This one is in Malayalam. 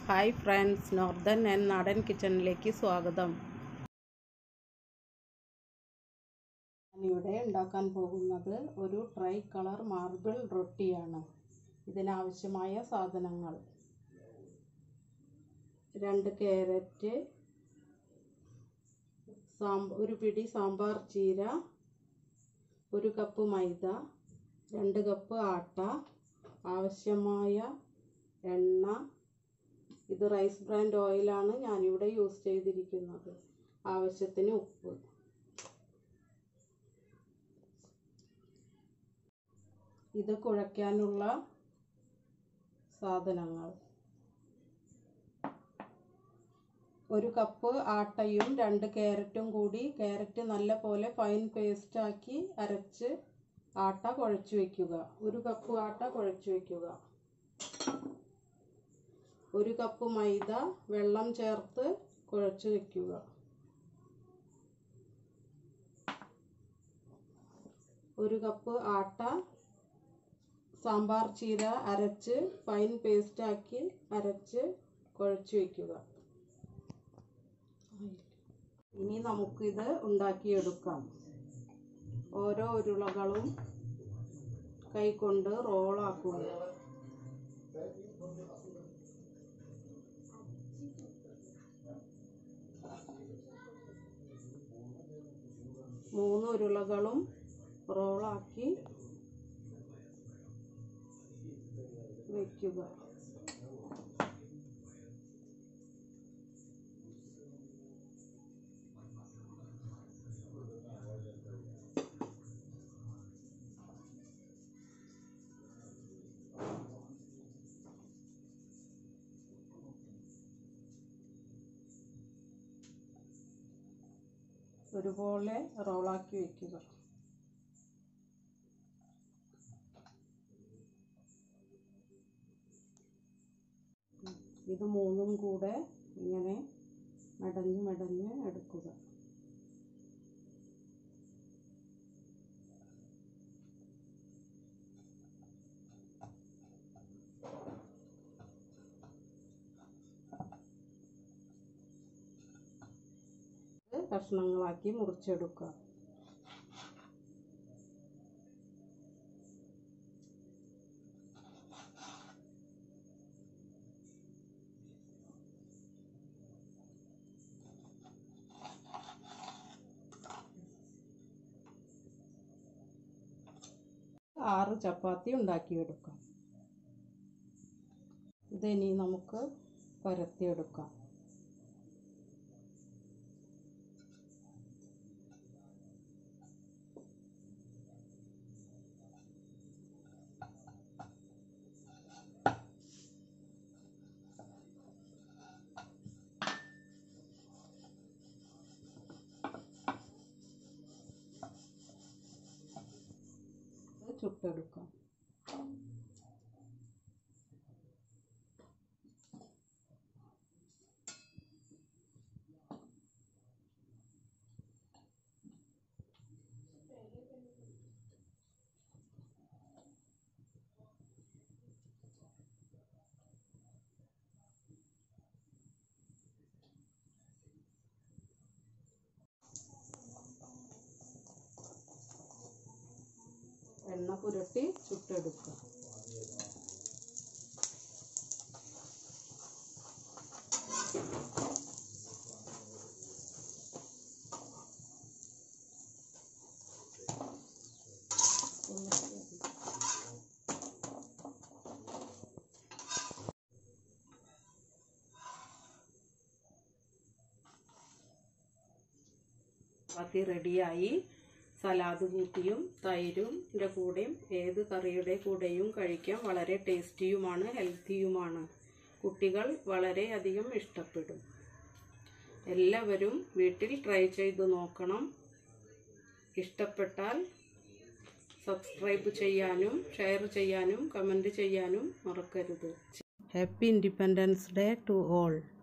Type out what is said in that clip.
ഹായ് ഫ്രണ്ട്സ് നോർത്തേൺ ആൻഡ് നാടൻ കിച്ചണിലേക്ക് സ്വാഗതം ഞാനിവിടെ ഉണ്ടാക്കാൻ പോകുന്നത് ഒരു ട്രൈ കളർ മാർബിൾ റൊട്ടിയാണ് ഇതിനാവശ്യമായ സാധനങ്ങൾ രണ്ട് ക്യാരറ്റ് സാമ്പ ഒരു പിടി സാമ്പാർ ചീര ഒരു കപ്പ് മൈദ രണ്ട് കപ്പ് ആട്ട ആവശ്യമായ എണ്ണ ഇത് റൈസ് ബ്രാൻഡ് ഓയിലാണ് ഞാനിവിടെ യൂസ് ചെയ്തിരിക്കുന്നത് ആവശ്യത്തിന് ഉപ്പ് ഇത് കുഴയ്ക്കാനുള്ള സാധനങ്ങൾ ഒരു കപ്പ് ആട്ടയും രണ്ട് ക്യാരറ്റും കൂടി ക്യാരറ്റ് നല്ല പോലെ ഫൈൻ പേസ്റ്റാക്കി അരച്ച് ആട്ട കുഴച്ച് വയ്ക്കുക ഒരു കപ്പ് ആട്ട കുഴച്ച് വയ്ക്കുക ഒരു കപ്പ് മൈദ വെള്ളം ചേർത്ത് കുഴച്ച് വയ്ക്കുക ഒരു കപ്പ് ആട്ട സാമ്പാർ ചീര അരച്ച് ഫൈൻ പേസ്റ്റാക്കി അരച്ച് കുഴച്ച് വയ്ക്കുക ഇനി നമുക്കിത് ഉണ്ടാക്കിയെടുക്കാം ഓരോ ഉരുളകളും കൈകൊണ്ട് റോളാക്കുക മൂന്ന് ഉരുളകളും റോളാക്കി വയ്ക്കുക ഒരുപോലെ റോളാക്കി വയ്ക്കുക ഇത് മൂന്നും കൂടെ ഇങ്ങനെ മെടഞ്ഞ് മെടഞ്ഞ് എടുക്കുക കഷ്ണങ്ങളാക്കി മുറിച്ചെടുക്കുക ആറ് ചപ്പാത്തി ഉണ്ടാക്കിയെടുക്കാം ഇതിനി നമുക്ക് പരത്തിയെടുക്കാം ചുട്ടെടുക്കാം എണ്ണ പുരട്ടി ചുട്ടെടുക്കുക ചപ്പാത്തി റെഡിയായി സലാഡ് കൂട്ടിയും തൈരും ൻ്റെ കൂടെയും ഏത് കറിയുടെ കൂടെയും കഴിക്കാം വളരെ ടേസ്റ്റിയുമാണ് ഹെൽത്തിയുമാണ് കുട്ടികൾ വളരെയധികം ഇഷ്ടപ്പെടും എല്ലാവരും വീട്ടിൽ ട്രൈ ചെയ്ത് നോക്കണം ഇഷ്ടപ്പെട്ടാൽ സബ്സ്ക്രൈബ് ചെയ്യാനും ഷെയർ ചെയ്യാനും കമൻറ്റ് ചെയ്യാനും മറക്കരുത് happy independence day to all